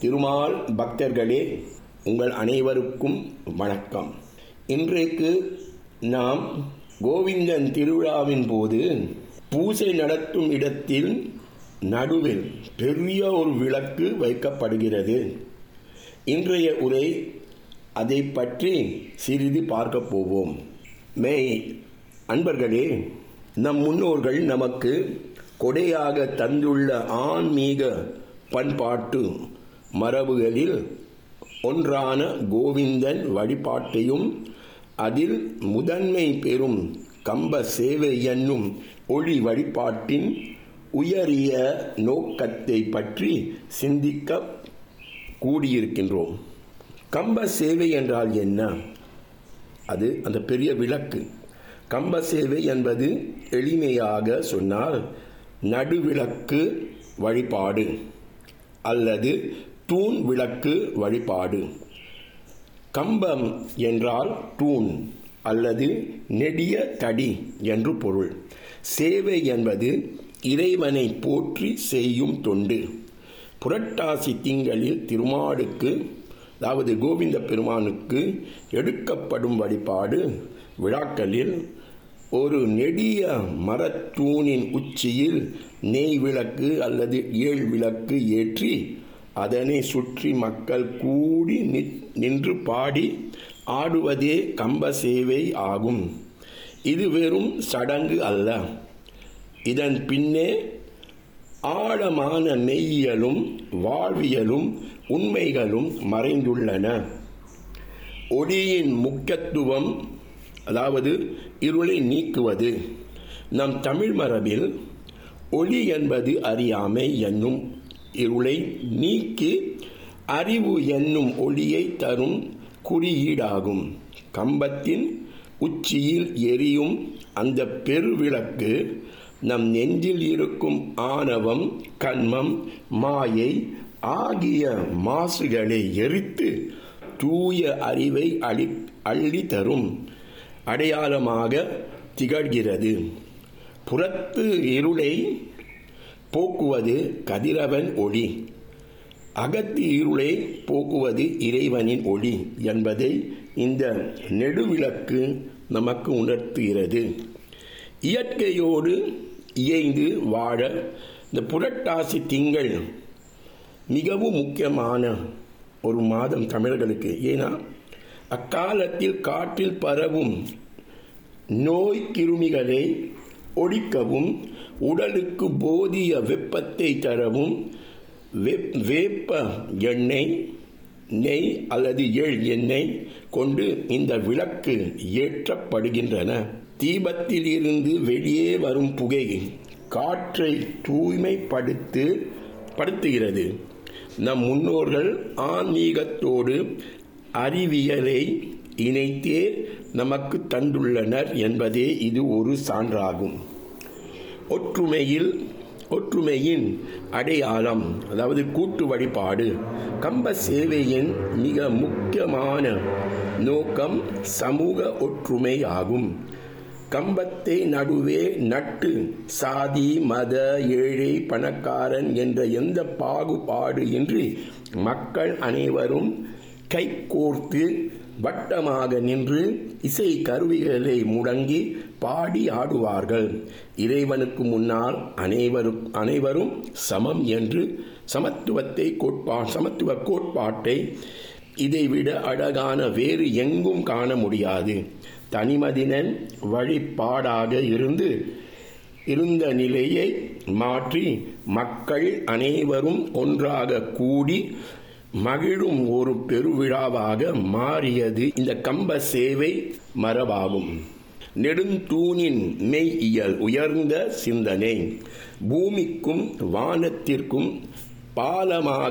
திருமால் பக்தர்களே உங்கள் அனைவருக்கும் வணக்கம் இன்றைக்கு நாம் கோவிந்தன் திருவிழாவின் போது பூசை நடத்தும் இடத்தில் நடுவில் பெரிய ஒரு விளக்கு வைக்கப்படுகிறது இன்றைய உரை அதை பற்றி சிறிது பார்க்க போவோம் மே அன்பர்களே நம் முன்னோர்கள் நமக்கு கொடையாக தந்துள்ள ஆன்மீக பண்பாட்டு மரபுகளில் ஒன்றான கோவிந்தன் வழிபாட்டையும் அதில் முதன்மை பெறும் கம்ப சேவை என்னும் ஒளி வழிபாட்டின் உயரிய நோக்கத்தை பற்றி சிந்திக்க கூடியிருக்கின்றோம் கம்ப சேவை என்றால் என்ன அது அந்த பெரிய விளக்கு கம்ப சேவை என்பது எளிமையாக சொன்னால் நடுவிளக்கு வழிபாடு அல்லது தூண் விளக்கு வழிபாடு கம்பம் என்றால் தூண் அல்லது நெடிய தடி என்று பொருள் சேவை என்பது இறைவனை போற்றி செய்யும் தொண்டு புரட்டாசி திங்களில் திருமாடுக்கு அதாவது கோவிந்த பெருமானுக்கு எடுக்கப்படும் வழிபாடு விழாக்களில் ஒரு நெடிய மரத்தூணின் உச்சியில் நெய் விளக்கு அல்லது ஏழ் விளக்கு ஏற்றி அதனை சுற்றி மக்கள் கூடி நின்று பாடி ஆடுவதே கம்ப சேவை ஆகும் இது வெறும் சடங்கு அல்ல இதன் பின்னே ஆழமான மெய்யியலும் வாழ்வியலும் உண்மைகளும் மறைந்துள்ளன ஒளியின் முக்கியத்துவம் அதாவது இருளை நீக்குவது நம் தமிழ் மரபில் ஒளி என்பது அறியாமை என்னும் இருளை நீக்கி அறிவு என்னும் ஒளியை தரும் குறியீடாகும் கம்பத்தின் உச்சியில் எரியும் அந்த பெருவிளக்கு நம் நெஞ்சில் இருக்கும் ஆணவம் கண்மம் மாயை ஆகிய மாசுகளை எரித்து தூய அறிவை அளி அள்ளி தரும் அடையாளமாக திகழ்கிறது புறத்து இருளை போக்குவது கதிரவன் ஒளி அகத்து இருளை போக்குவது இறைவனின் ஒளி என்பதை இந்த நெடுவிளக்கு நமக்கு உணர்த்துகிறது இயற்கையோடு இயைந்து வாழ இந்த புரட்டாசி திங்கள் மிகவும் முக்கியமான ஒரு மாதம் தமிழர்களுக்கு ஏன்னா அக்காலத்தில் காற்றில் பரவும் நோய் கிருமிகளை ஒழிக்கவும் உடலுக்கு போதிய வெப்பத்தை தரவும் வேப்ப எண்ணெய் நெய் அல்லது எள் எண்ணெய் கொண்டு இந்த விளக்கு ஏற்றப்படுகின்றன தீபத்தில் இருந்து வெளியே வரும் புகை காற்றை தூய்மைப்படுத்து படுத்துகிறது நம் முன்னோர்கள் ஆன்மீகத்தோடு அறிவியலை இணைத்தே நமக்கு தந்துள்ளனர் என்பதே இது ஒரு சான்றாகும் ஒற்றுமையில் ஒற்றுமையின் அடையாளம் அதாவது கூட்டு வழிபாடு கம்ப சேவையின் மிக முக்கியமான நோக்கம் சமூக ஒற்றுமை ஆகும் கம்பத்தை நடுவே நட்டு சாதி மத ஏழை பணக்காரன் என்ற எந்த பாகுபாடு இன்றி மக்கள் அனைவரும் கைகோர்த்து வட்டமாக நின்று இசை கருவிகளை முடங்கி பாடி ஆடுவார்கள் இறைவனுக்கு முன்னால் அனைவரும் அனைவரும் சமம் என்று சமத்துவத்தை கோட்பா சமத்துவ கோட்பாட்டை இதைவிட அழகான வேறு எங்கும் காண முடியாது தனிமதினன் வழிபாடாக இருந்து இருந்த நிலையை மாற்றி மக்கள் அனைவரும் ஒன்றாக கூடி மகிழும் ஒரு பெருவிழாவாக மாறியது இந்த கம்ப சேவை மரபாகும் நெடுந்தூணின் மெய்யியல் உயர்ந்த சிந்தனை பூமிக்கும் வானத்திற்கும் பாலமாக